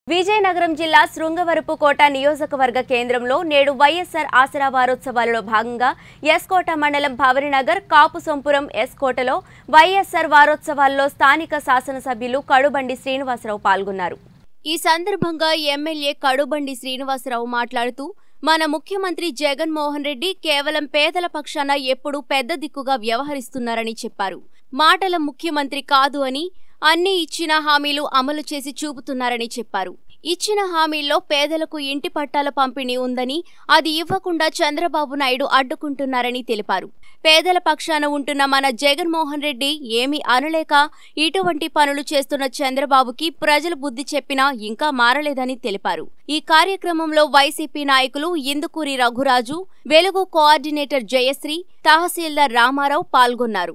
విజయనగరం జిల్లా శృంగవరపుకోట నియోజకవర్గ కేంద్రంలో నేడు వైఎస్ఆర్ ఆసరా వారోత్సవాలలో భాగంగా ఎస్కోట మండలం భవరినగర్ కాపుసొంపురం ఎస్కోటలో వైఎస్ఆర్ వారోత్సవాల్లో స్థానిక శాసనసభ్యులు కడుబండి శ్రీనివాసరావు పాల్గొన్నారు ఈ సందర్భంగా ఎమ్మెల్యే కడుబండి శ్రీనివాసరావు మాట్లాడుతూ మన ముఖ్యమంత్రి జగన్మోహన్ రెడ్డి కేవలం పేదల పక్షాన ఎప్పుడూ పెద్ద దిక్కుగా వ్యవహరిస్తున్నారని చెప్పారు మాటల ముఖ్యమంత్రి కాదు అని అన్ని ఇచ్చిన హామీలు అమలు చేసి చూపుతున్నారని చెప్పారు ఇచ్చిన హామీల్లో పేదలకు ఇంటి పట్టాల పంపిణీ ఉందని అది ఇవ్వకుండా చంద్రబాబు నాయుడు అడ్డుకుంటున్నారని తెలిపారు పేదల పక్షాన ఉంటున్న మన జగన్మోహన్ రెడ్డి ఏమీ అనలేక ఇటువంటి పనులు చేస్తున్న చంద్రబాబుకి ప్రజలు బుద్ధి చెప్పినా ఇంకా మారలేదని తెలిపారు ఈ కార్యక్రమంలో వైసీపీ నాయకులు ఇందుకూరి రఘురాజు వెలుగు కోఆర్డినేటర్ జయశ్రీ తహసీల్దార్ రామారావు పాల్గొన్నారు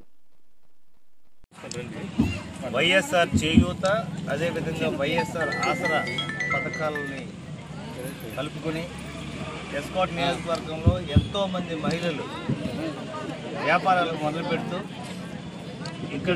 వైఎస్ఆర్ చేయూత అదేవిధంగా వైఎస్ఆర్ ఆసరా పథకాలని కలుపుకొని ఎస్కాట్ నియోజకవర్గంలో ఎంతోమంది మహిళలు వ్యాపారాలు మొదలు పెడుతూ ఇక్కడ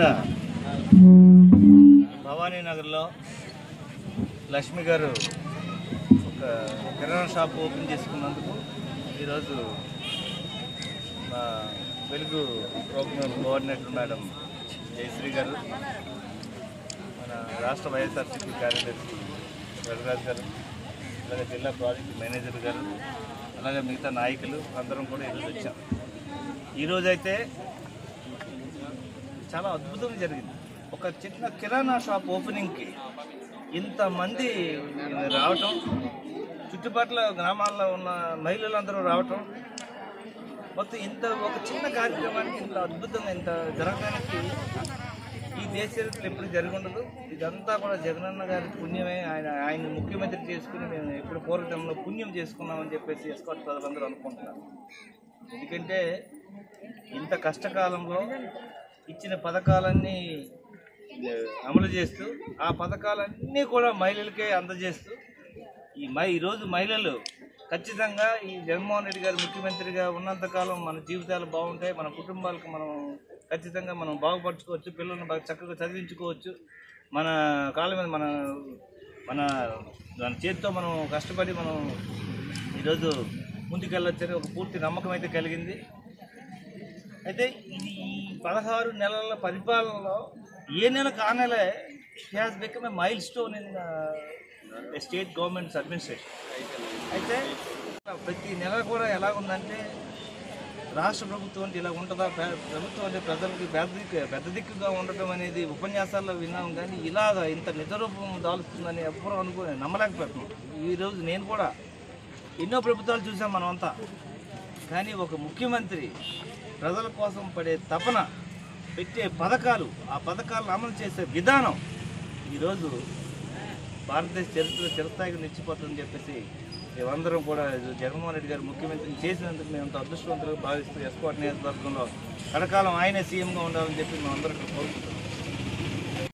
భవానీ నగర్లో లక్ష్మి గారు ఒక కిరాణా షాప్ ఓపెన్ చేసుకున్నందుకు ఈరోజు మా వెలుగు ప్రోగ్రామ్ కోఆర్డినేటర్ మేడం జయశ్రీ గారు మన రాష్ట్ర వైఎస్ఆర్సీపీ కార్యదర్శి రఘురాజ్ గారు అలాగే జిల్లా ప్రాజెక్ట్ మేనేజర్ గారు అలాగే మిగతా నాయకులు అందరం కూడా ఈరోజు వచ్చాం ఈరోజైతే చాలా అద్భుతంగా జరిగింది ఒక చిన్న కిరాణా షాప్ ఓపెనింగ్కి ఇంతమంది రావటం చుట్టుపక్కల గ్రామాల్లో ఉన్న మహిళలందరూ రావటం మొత్తం ఇంత ఒక చిన్న కార్యక్రమానికి ఇంత అద్భుతంగా ఇంత జరగడానికి ఈ దేశ చరిత్రలో ఎప్పుడు జరిగి ఉండదు ఇదంతా కూడా జగనన్న గారి పుణ్యమే ఆయన ఆయన ముఖ్యమంత్రి చేసుకుని మేము ఎప్పుడు పూర్వజంలో పుణ్యం చేసుకున్నామని చెప్పేసి ఎస్కాట్ ప్రజలందరూ అనుకుంటున్నారు ఎందుకంటే ఇంత కష్టకాలంలో ఇచ్చిన పథకాలన్నీ ఏ, అమలు చేస్తూ ఆ పథకాలన్నీ కూడా మహిళలకే అందజేస్తూ ఈ మై ఈరోజు మహిళలు ఖచ్చితంగా ఈ జగన్మోహన్ రెడ్డి గారు ముఖ్యమంత్రిగా ఉన్నంతకాలం మన జీవితాలు బాగుంటాయి మన కుటుంబాలకు మనం ఖచ్చితంగా మనం బాగుపరచుకోవచ్చు పిల్లల్ని బాగా చక్కగా చదివించుకోవచ్చు మన కాళ్ళ మీద మన మన మన చేతితో మనం కష్టపడి మనం ఈరోజు ముందుకెళ్ళొచ్చని ఒక పూర్తి నమ్మకం అయితే కలిగింది అయితే ఇది ఈ పదహారు నెలల పరిపాలనలో ఏ నెల కానెలే has become a milestone in state governments administration అయితే ప్రతి నెల కూడా ఎలా ఉందంటే రాష్ట్ర ప్రభుత్వం అంటే ఇలా ఉంటుందా ప్ర- ప్రభుత్వం అంటే ప్రజలకి పెద్ద దిక్కు పెద్ద దిక్కుగా ఉండటం అనేది ఉపన్యాసాల్లో విన్నాం కానీ ఇలాగ ఇంత నిజరూపం దాలుస్తుందని ఎవ్వరూ అనుకో నమ్మలేకపోతున్నాం ఈరోజు నేను కూడా ఎన్నో ప్రభుత్వాలు చూసాం మనమంతా కానీ ఒక ముఖ్యమంత్రి ప్రజల కోసం పడే తపన పెట్టే పథకాలు ఆ పథకాలను అమలు చేసే విధానం ఈరోజు భారతదేశ చరిత్ర చిరస్థాయిగా నిలిచిపోతుందని చెప్పేసి మేమందరం కూడా జగన్మోహన్ రెడ్డి గారు ముఖ్యమంత్రిని చేసినందుకు మేము అంత అదృష్టవంతులుగా భావిస్తూ ఎస్కోట్ నియోజకవర్గంలో కడకాలం ఆయనే సీఎంగా ఉండాలని చెప్పి మేమందరం ఇక్కడ కోరుకుంటున్నాం